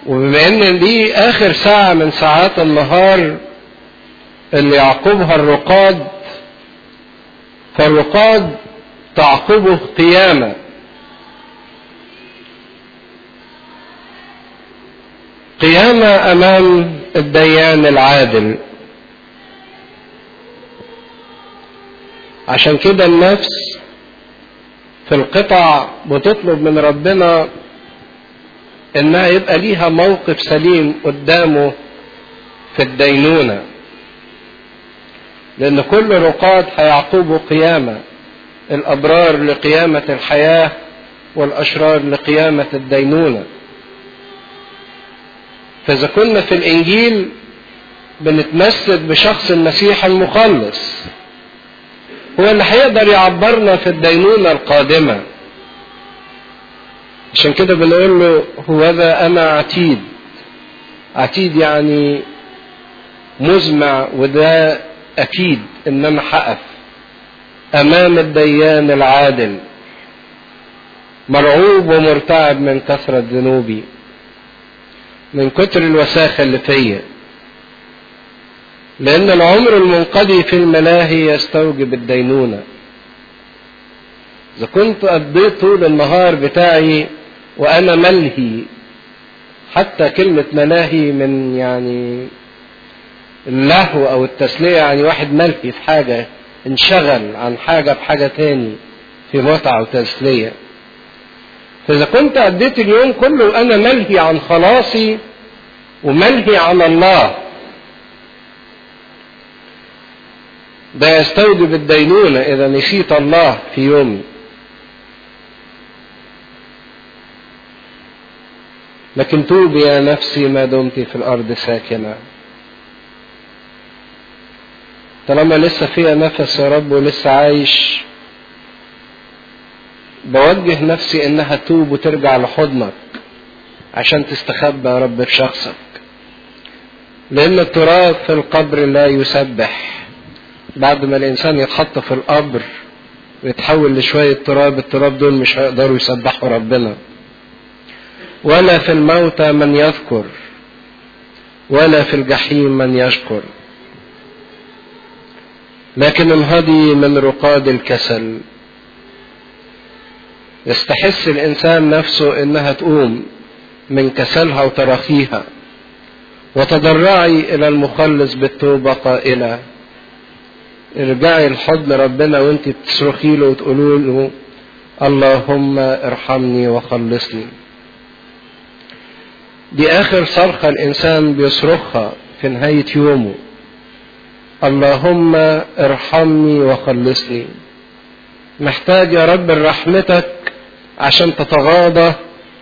وبما ان دي اخر ساعة من ساعات النهار اللي يعقبها الرقاد فالرقاد تعقبه قيامة قيامة امام الديان العادل عشان كده النفس في القطع بتطلب من ربنا انها يبقى ليها موقف سليم قدامه في الدينونة لان كل رقاد هيعقبه قيامة الابرار لقيامة الحياة والاشرار لقيامة الدينونة فاذا كنا في الانجيل بنتمسك بشخص المسيح المخلص هو اللي هيقدر يعبرنا في الدينونة القادمة عشان كده بنقول له هو ذا أنا عتيد عتيد يعني مزمع وده أكيد إن أنا هقف أمام الديان العادل مرعوب ومرتعب من كثرة ذنوبي من كتر الوساخة اللي فيا لأن العمر المنقضي في الملاهي يستوجب الدينونة إذا كنت قضيت طول النهار بتاعي وأنا ملهي حتى كلمة ملاهي من يعني اللهو أو التسلية يعني واحد ملهي في حاجة انشغل عن حاجة بحاجة تاني في متعة وتسلية فإذا كنت قضيت اليوم كله وأنا ملهي عن خلاصي وملهي عن الله ده يستوجب الدينونة إذا نسيت الله في يومي لكن توبي يا نفسي ما دمت في الأرض ساكنة طالما لسه فيها نفس يا رب ولسه عايش بوجه نفسي انها توب وترجع لحضنك عشان تستخبى يا رب في شخصك لان التراب في القبر لا يسبح بعد ما الانسان يتحط في القبر ويتحول لشوية تراب التراب دول مش هيقدروا يسبحوا ربنا ولا في الموتى من يذكر ولا في الجحيم من يشكر لكن انهضي من رقاد الكسل يستحس الانسان نفسه انها تقوم من كسلها وتراخيها وتضرعي الى المخلص بالتوبه قائله ارجعي لحضن ربنا وانت بتصرخي له وتقولوا له اللهم ارحمني وخلصني دي اخر صرخه الانسان بيصرخها في نهايه يومه اللهم ارحمني وخلصني محتاج يا رب رحمتك عشان تتغاضى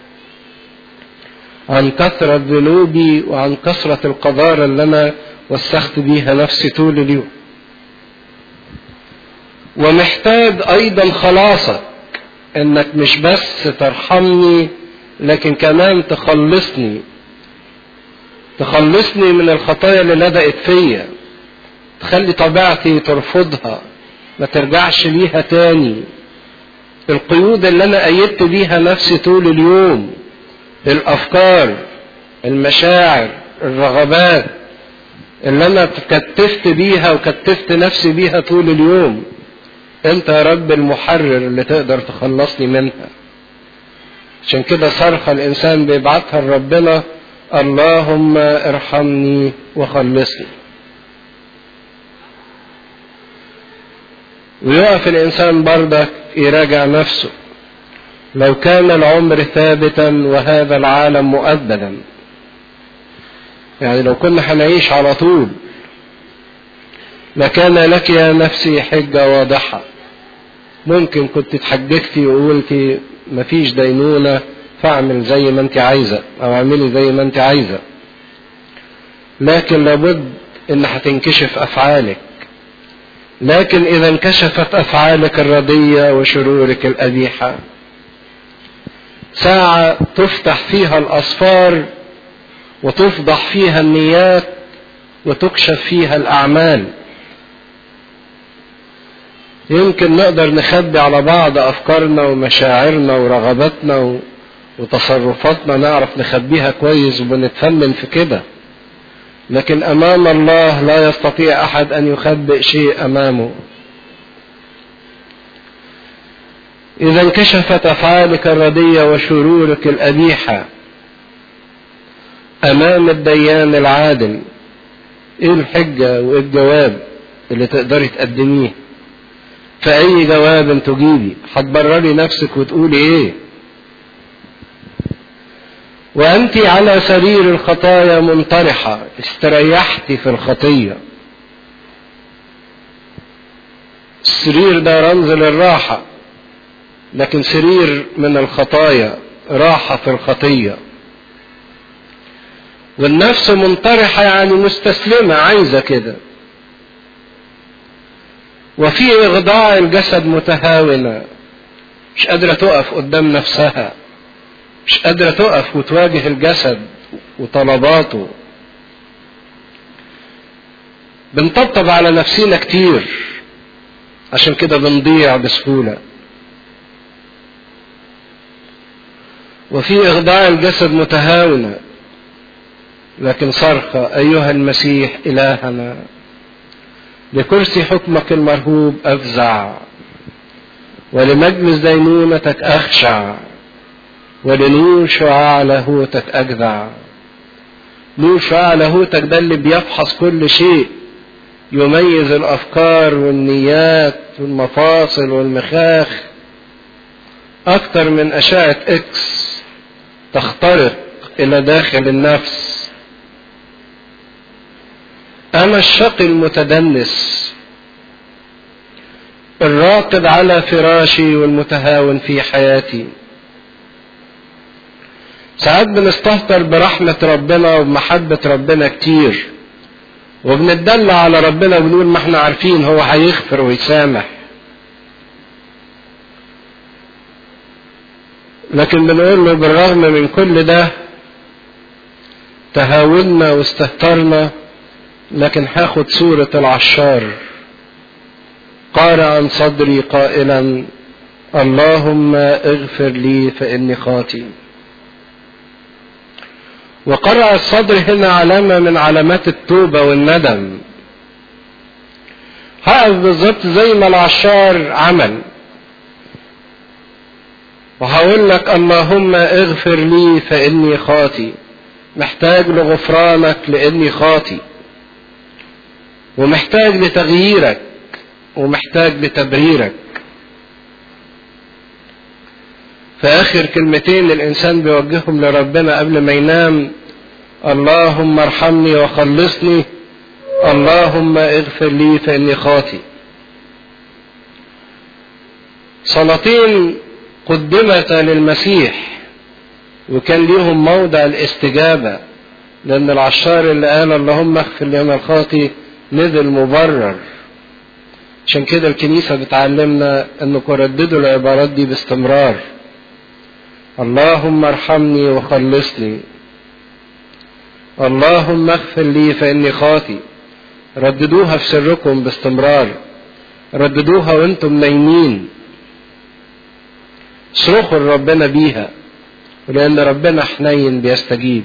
عن كثرة ذنوبي وعن كثرة القذارة اللي أنا وسخت بيها نفسي طول اليوم ومحتاج أيضا خلاصك إنك مش بس ترحمني لكن كمان تخلصني تخلصني من الخطايا اللي لدقت فيا تخلي طبيعتي ترفضها ما ترجعش ليها تاني القيود اللي انا ايدت بيها نفسي طول اليوم الافكار المشاعر الرغبات اللي انا كتفت بيها وكتفت نفسي بيها طول اليوم انت يا رب المحرر اللي تقدر تخلصني منها عشان كده صرخة الانسان بيبعتها لربنا اللهم ارحمني وخلصني ويقف الإنسان بردك يراجع نفسه لو كان العمر ثابتا وهذا العالم مؤبدا يعني لو كنا هنعيش على طول لكان لك يا نفسي حجة واضحة ممكن كنت اتحججتي وقلتي مفيش دينونة فاعمل زي ما انت عايزة او اعملي زي ما انت عايزة لكن لابد ان هتنكشف افعالك لكن إذا انكشفت أفعالك الردية وشرورك القبيحة ساعة تفتح فيها الأصفار وتفضح فيها النيات وتكشف فيها الأعمال يمكن نقدر نخبي على بعض أفكارنا ومشاعرنا ورغباتنا وتصرفاتنا نعرف نخبيها كويس وبنتفنن في كده لكن امام الله لا يستطيع احد ان يخبئ شيء امامه اذا انكشفت افعالك الرديه وشرورك القبيحه امام الديان العادل ايه الحجه وايه الجواب اللي تقدري تقدميه فاي جواب تجيبي هتبرري نفسك وتقولي ايه وأنت على سرير الخطايا منطرحة استريحت في الخطية السرير ده رمز للراحة لكن سرير من الخطايا راحة في الخطية والنفس منطرحة يعني مستسلمة عايزة كده وفي إغضاع الجسد متهاونة مش قادرة تقف قدام نفسها مش قادرة تقف وتواجه الجسد وطلباته بنطبطب على نفسينا كتير عشان كده بنضيع بسهولة وفي إخضاع الجسد متهاونة لكن صرخة أيها المسيح إلهنا لكرسي حكمك المرهوب أفزع ولمجلس دينونتك أخشع ولنور شعاع لاهوتك أجدع نور شعاع لاهوتك ده اللي بيفحص كل شيء يميز الأفكار والنيات والمفاصل والمخاخ أكتر من أشعة إكس تخترق إلى داخل النفس أنا الشقي المتدنس الراقد على فراشي والمتهاون في حياتي ساعات بنستهتر برحمة ربنا وبمحبة ربنا كتير وبنتدلع على ربنا وبنقول ما احنا عارفين هو هيغفر ويسامح لكن بنقول له بالرغم من كل ده تهاونا واستهترنا لكن هاخد صورة العشار قال عن صدري قائلا اللهم اغفر لي فإني خاطئ وقرع الصدر هنا علامة من علامات التوبة والندم هقف بالظبط زي ما العشار عمل وهقول لك اللهم اغفر لي فإني خاطي محتاج لغفرانك لأني خاطي ومحتاج لتغييرك ومحتاج لتبريرك في آخر كلمتين الإنسان بيوجههم لربنا قبل ما ينام اللهم ارحمني وخلصني اللهم اغفر لي فإني خاطي صلاتين قدمتا للمسيح وكان ليهم موضع الاستجابة لأن العشار اللي قال اللهم اغفر لي أنا الخاطي نزل مبرر عشان كده الكنيسة بتعلمنا انكم رددوا العبارات دي باستمرار اللهم ارحمني وخلصني اللهم اغفر لي فاني خاطي رددوها في سركم باستمرار رددوها وانتم نايمين صرخوا لربنا بيها ولان ربنا حنين بيستجيب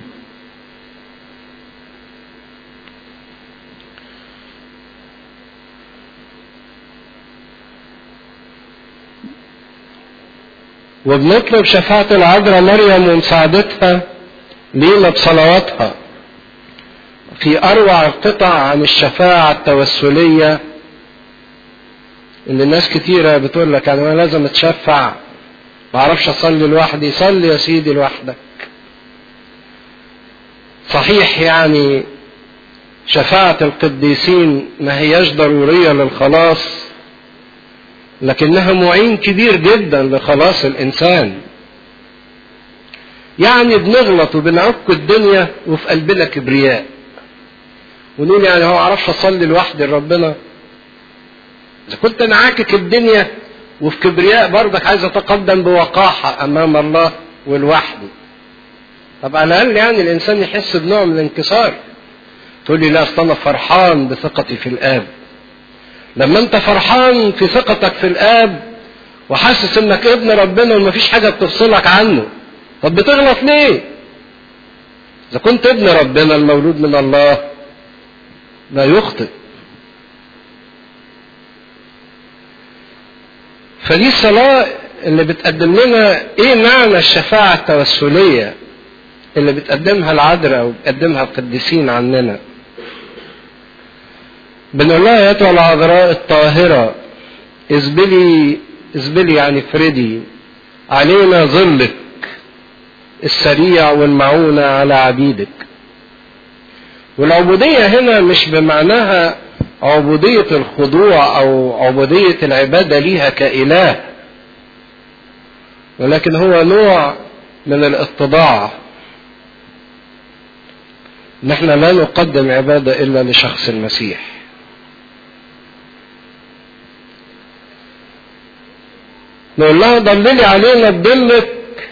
وبنطلب شفاعة العذراء مريم ومساعدتها لينا بصلواتها في أروع قطع عن الشفاعة التوسلية اللي الناس كتيرة بتقول لك يعني أنا لازم أتشفع ما أعرفش أصلي لوحدي صلي يا سيدي لوحدك صحيح يعني شفاعة القديسين ما هياش ضرورية للخلاص لكنها معين كبير جدا لخلاص الانسان يعني بنغلط وبنعك الدنيا وفي قلبنا كبرياء ونقول يعني هو عرفش اصلي لوحدي لربنا اذا كنت انا عاكك الدنيا وفي كبرياء برضك عايز اتقدم بوقاحة امام الله ولوحدي طب على الاقل يعني الانسان يحس بنوع من الانكسار تقول لي لا اصل انا فرحان بثقتي في الاب لما انت فرحان في ثقتك في الاب وحاسس انك ابن ربنا ومفيش حاجه بتفصلك عنه طب بتغلط ليه اذا كنت ابن ربنا المولود من الله لا يخطئ فدي الصلاة اللي بتقدم لنا ايه معنى الشفاعة التوسلية اللي بتقدمها العذراء وبتقدمها القديسين عننا بنقول لها يا العذراء الطاهرة اذبلي اذبلي يعني افردي علينا ظلك السريع والمعونة على عبيدك والعبودية هنا مش بمعناها عبودية الخضوع أو عبودية العبادة ليها كإله ولكن هو نوع من الاتضاع نحن لا نقدم عبادة إلا لشخص المسيح نقول لها ضللي علينا بضلك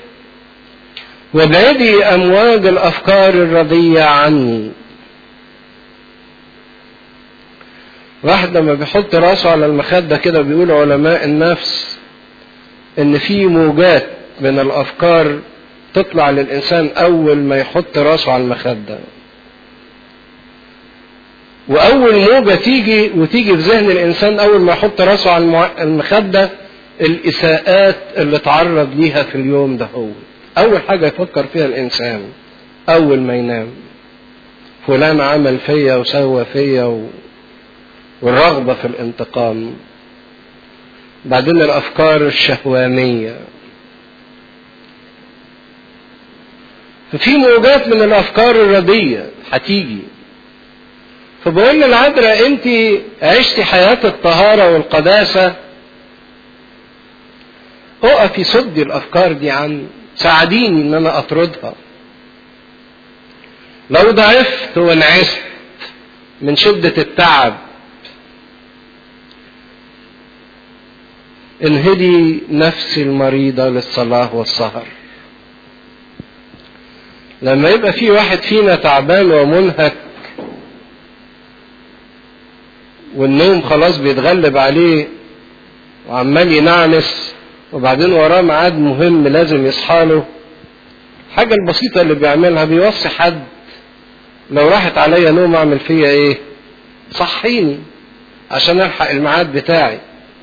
وابعدي أمواج الأفكار الرضية عني واحد لما بيحط راسه على المخدة كده بيقول علماء النفس ان في موجات من الافكار تطلع للانسان اول ما يحط راسه على المخدة واول موجة تيجي وتيجي في ذهن الانسان اول ما يحط راسه على المخدة الاساءات اللي تعرض ليها في اليوم ده هو اول حاجة يفكر فيها الانسان اول ما ينام فلان عمل فيا وسوى فيا و... والرغبة في الانتقام بعدين الأفكار الشهوانية ففي موجات من الأفكار الردية هتيجي فبقول للعذراء أنت عشتي حياة الطهارة والقداسة اقفي صدي الأفكار دي عن ساعديني إن أنا أطردها لو ضعفت وانعست من شدة التعب انهدي نفسي المريضة للصلاة والسهر لما يبقى في واحد فينا تعبان ومنهك والنوم خلاص بيتغلب عليه وعمال ينعنس وبعدين وراه ميعاد مهم لازم يصحى له الحاجة البسيطة اللي بيعملها بيوصي حد لو راحت عليا نوم اعمل فيا ايه صحيني عشان الحق الميعاد بتاعي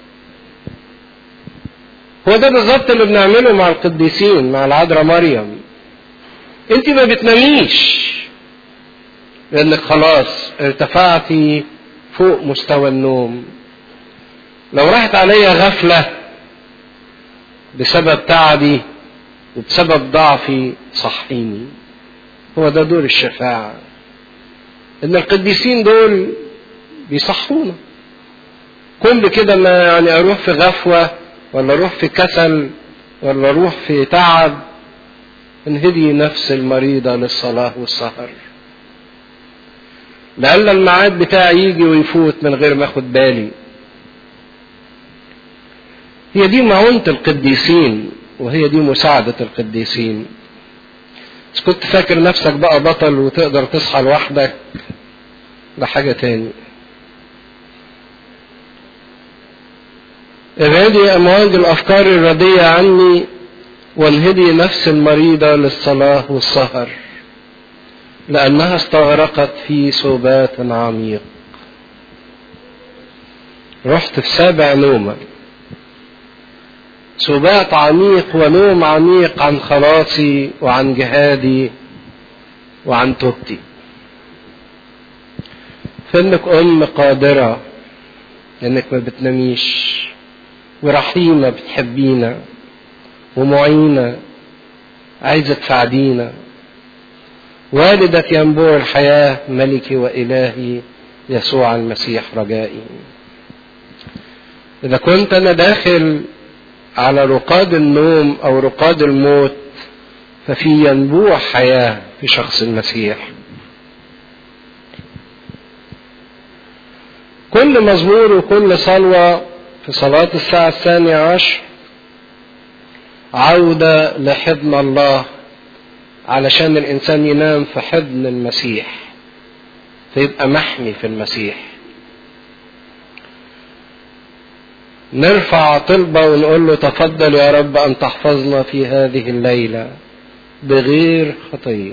هو ده بالظبط اللي بنعمله مع القديسين مع العذراء مريم انت ما بتناميش لانك خلاص ارتفعتي فوق مستوى النوم لو راحت عليا غفلة بسبب تعبي وبسبب ضعفي صحيني هو ده دور الشفاعة ان القديسين دول بيصحونا كل كده ما يعني اروح في غفوة ولا اروح في كسل ولا اروح في تعب انهدي نفس المريضة للصلاة والسهر لألا الميعاد بتاعي يجي ويفوت من غير ما اخد بالي هي دي معونة القديسين وهي دي مساعدة القديسين بس كنت فاكر نفسك بقى بطل وتقدر تصحى لوحدك ده حاجة تاني ابعدي امواج الافكار الردية عني وانهدي نفس المريضة للصلاة والسهر لانها استغرقت في سبات عميق رحت في سابع نومة سبات عميق ونوم عميق عن خلاصي وعن جهادي وعن توبتي فانك ام قادرة انك ما بتناميش ورحيمة بتحبينا ومعينة عايزة تساعدينا والدة ينبوع الحياة ملكي وإلهي يسوع المسيح رجائي إذا كنت أنا داخل على رقاد النوم أو رقاد الموت ففي ينبوع حياة في شخص المسيح كل مزمور وكل صلوة في صلاة الساعة الثانية عشر عودة لحضن الله علشان الإنسان ينام في حضن المسيح فيبقى محمي في المسيح نرفع طلبة ونقول له تفضل يا رب أن تحفظنا في هذه الليلة بغير خطية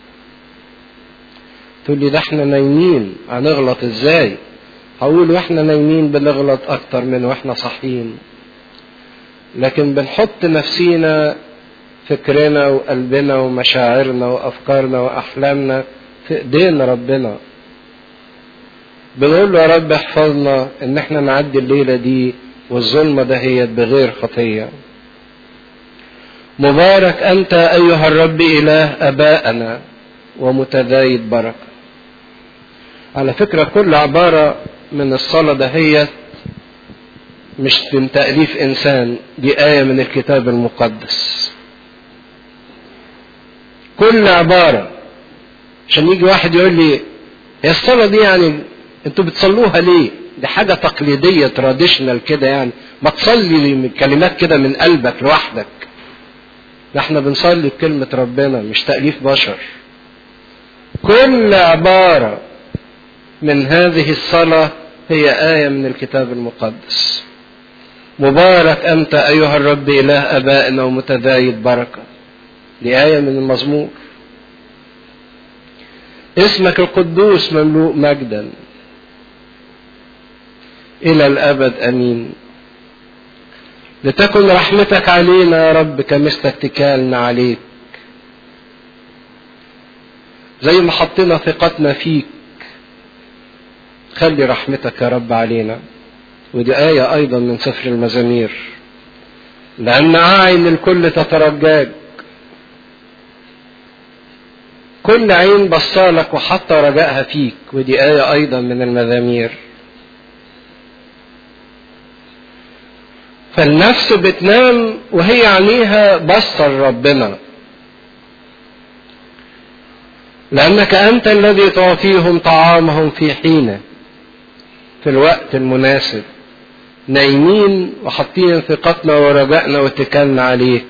تقول لي ده احنا نايمين هنغلط ازاي هقول واحنا نايمين بنغلط اكتر من واحنا صاحيين لكن بنحط نفسينا فكرنا وقلبنا ومشاعرنا وافكارنا واحلامنا في ايدين ربنا بنقول له يا رب احفظنا ان احنا نعدي الليله دي والظلمه دهيت بغير خطيه مبارك انت ايها الرب اله ابائنا ومتزايد بركه على فكره كل عباره من الصلاه دهيت مش من تاليف انسان دي ايه من الكتاب المقدس كل عباره عشان يجي واحد يقول لي هي الصلاه دي يعني انتوا بتصلوها ليه دي حاجه تقليديه تراديشنال كده يعني ما تصلي كلمات كده من قلبك لوحدك ده احنا بنصلي بكلمة ربنا مش تأليف بشر كل عبارة من هذه الصلاة هي آية من الكتاب المقدس مبارك أنت أيها الرب إله أبائنا ومتزايد بركة دي آية من المزمور اسمك القدوس مملوء مجدا إلى الأبد أمين لتكن رحمتك علينا يا رب كمثل اتكالنا عليك زي ما حطينا ثقتنا فيك خلي رحمتك يا رب علينا ودي آية أيضا من سفر المزامير لأن أعين الكل تترجاك كل عين بصالك وحط رجائها فيك ودي آية أيضا من المزامير فالنفس بتنام وهي عينيها بصة لربنا لأنك أنت الذي تعطيهم طعامهم في حينه في الوقت المناسب نايمين وحاطين ثقتنا ورجائنا واتكالنا عليك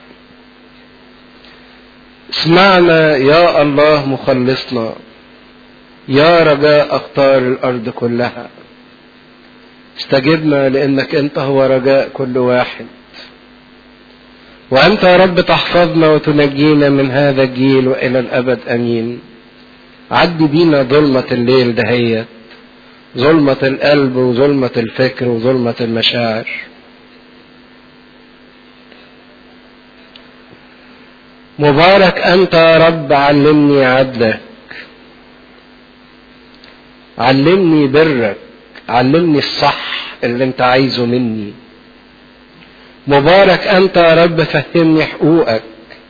اسمعنا يا الله مخلصنا يا رجاء أقطار الأرض كلها استجبنا لانك انت هو رجاء كل واحد وانت يا رب تحفظنا وتنجينا من هذا الجيل والى الابد امين عدي بينا ظلمة الليل دهيت ظلمة القلب وظلمة الفكر وظلمة المشاعر مبارك انت يا رب علمني عدلك علمني برك علمني الصح اللي انت عايزه مني مبارك انت يا رب فهمني حقوقك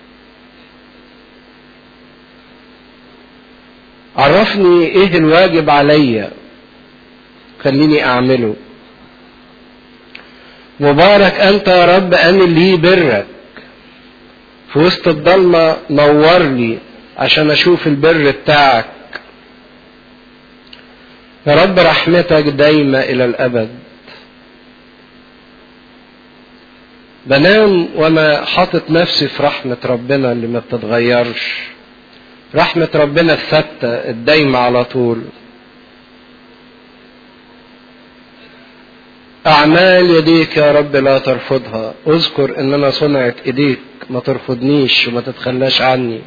عرفني ايه الواجب عليا خليني اعمله مبارك انت يا رب ان لي برك في وسط الضلمة نور لي عشان اشوف البر بتاعك يا رب رحمتك دايمة إلى الأبد بنام وأنا حاطط نفسي في رحمة ربنا اللي ما بتتغيرش رحمة ربنا الثابتة الدايمة على طول أعمال يديك يا رب لا ترفضها اذكر إن أنا صنعت إيديك ما ترفضنيش وما تتخلاش عني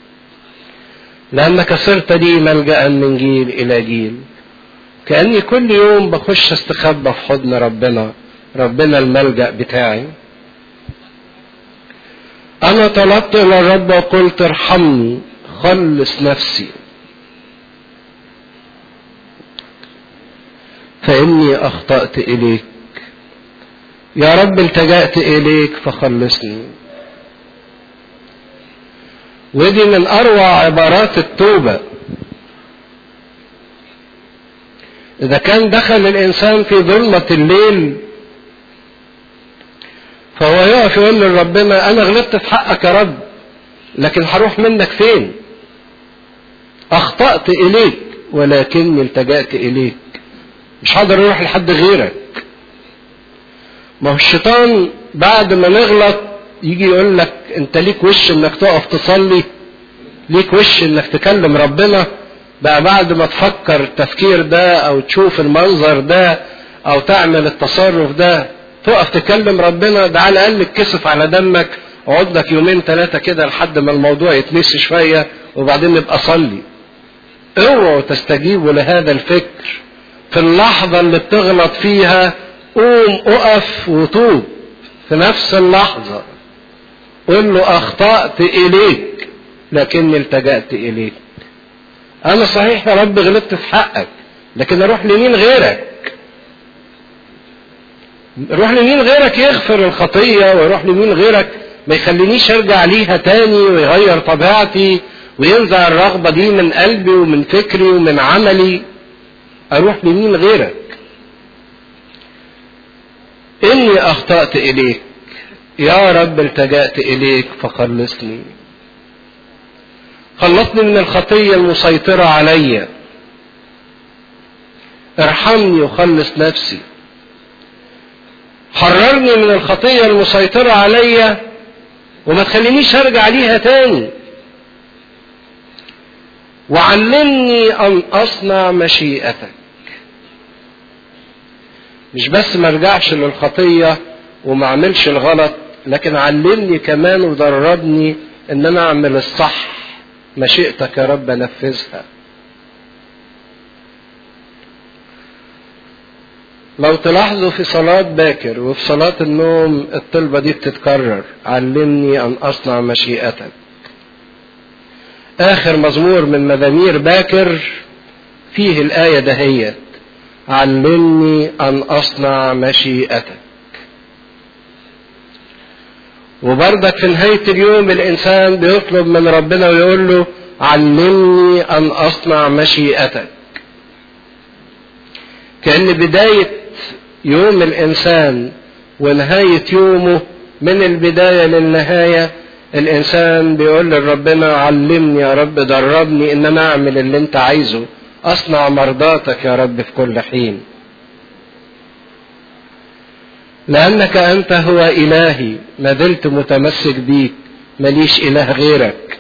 لأنك صرت لي ملجأ من جيل إلى جيل كأني كل يوم بخش استخبى في حضن ربنا ربنا الملجأ بتاعي أنا طلبت إلى الرب وقلت ارحمني خلص نفسي فإني أخطأت إليك يا رب التجأت إليك فخلصني ودي من أروع عبارات التوبة إذا كان دخل الإنسان في ظلمة الليل فهو يقف يقول لربنا أنا غلطت في حقك يا رب لكن هروح منك فين؟ أخطأت إليك ولكني التجأت إليك مش هقدر أروح لحد غيرك ما هو الشيطان بعد ما نغلط يجي يقول لك أنت ليك وش إنك تقف تصلي ليك وش إنك تكلم ربنا بقى بعد ما تفكر التفكير ده او تشوف المنظر ده او تعمل التصرف ده تقف تكلم ربنا ده على الاقل اتكسف على دمك اقعد لك يومين ثلاثة كده لحد ما الموضوع يتنسي شوية وبعدين نبقى صلي اوعوا تستجيبوا لهذا الفكر في اللحظة اللي بتغلط فيها قوم اقف وتوب في نفس اللحظة قل له اخطأت اليك لكني التجأت اليك انا صحيح يا رب غلطت في حقك لكن اروح لمين غيرك اروح لمين غيرك يغفر الخطية واروح لمين غيرك ما يخلينيش ارجع ليها تاني ويغير طبيعتي وينزع الرغبة دي من قلبي ومن فكري ومن عملي اروح لمين غيرك اني اخطأت اليك يا رب التجأت اليك فخلصني خلصني من الخطية المسيطرة عليا ارحمني وخلص نفسي حررني من الخطية المسيطرة عليا وما تخلينيش ارجع ليها تاني وعلمني ان اصنع مشيئتك مش بس ما ارجعش للخطية وما اعملش الغلط لكن علمني كمان ودربني ان انا اعمل الصح مشيئتك يا رب انفذها لو تلاحظوا في صلاة باكر وفي صلاة النوم الطلبة دي بتتكرر علمني أن أصنع مشيئتك آخر مزمور من مزامير باكر فيه الآية دهيت علمني أن أصنع مشيئتك وبرضك في نهاية اليوم الإنسان بيطلب من ربنا ويقول له علمني أن أصنع مشيئتك كأن بداية يوم الإنسان ونهاية يومه من البداية للنهاية الإنسان بيقول لربنا علمني يا رب دربني إن أنا أعمل اللي أنت عايزه أصنع مرضاتك يا رب في كل حين لأنك أنت هو إلهي ما زلت متمسك بيك ماليش إله غيرك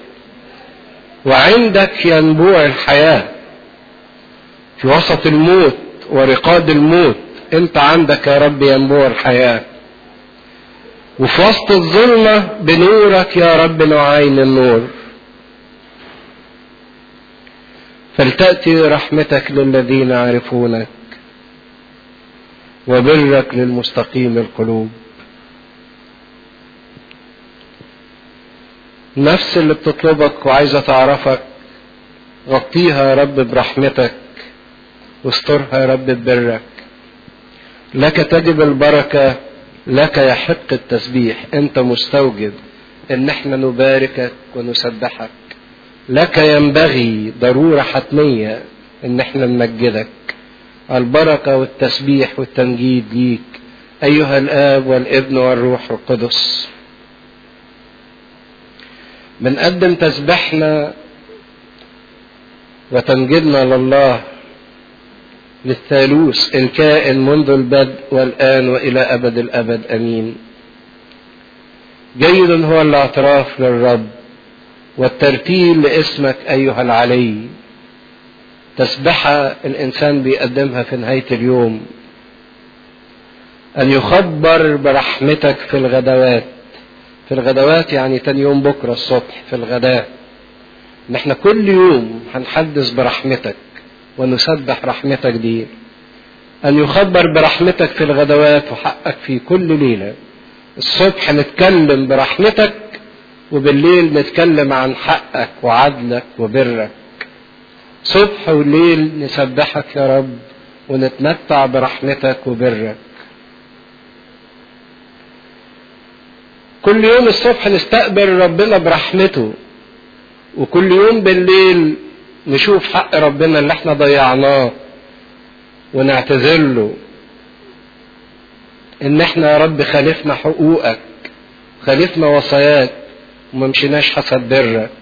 وعندك ينبوع الحياة في وسط الموت ورقاد الموت انت عندك يا رب ينبوع الحياة وفي وسط الظلمة بنورك يا رب نعين النور فلتأتي رحمتك للذين يعرفونك وبرك للمستقيم القلوب نفس اللي بتطلبك وعايزة تعرفك غطيها يا رب برحمتك واسترها يا رب ببرك لك تجب البركة لك يحق التسبيح انت مستوجب ان احنا نباركك ونسبحك لك ينبغي ضرورة حتمية ان احنا نمجدك البركة والتسبيح والتمجيد ليك ايها الاب والابن والروح القدس بنقدم تسبيحنا وتمجيدنا لله للثالوث الكائن منذ البدء والآن وإلى أبد الأبد أمين جيد هو الاعتراف للرب والترتيل لاسمك أيها العلي تسبحة الإنسان بيقدمها في نهاية اليوم أن يخبر برحمتك في الغدوات في الغدوات يعني تاني يوم بكرة الصبح في الغداء نحن كل يوم هنحدث برحمتك ونسبح رحمتك دي أن يخبر برحمتك في الغدوات وحقك في كل ليلة الصبح نتكلم برحمتك وبالليل نتكلم عن حقك وعدلك وبرك صبح وليل نسبحك يا رب ونتمتع برحمتك وبرك كل يوم الصبح نستقبل ربنا برحمته وكل يوم بالليل نشوف حق ربنا اللي احنا ضيعناه ونعتذر له ان احنا يا رب خالفنا حقوقك خالفنا وصاياك وما مشيناش حسب برك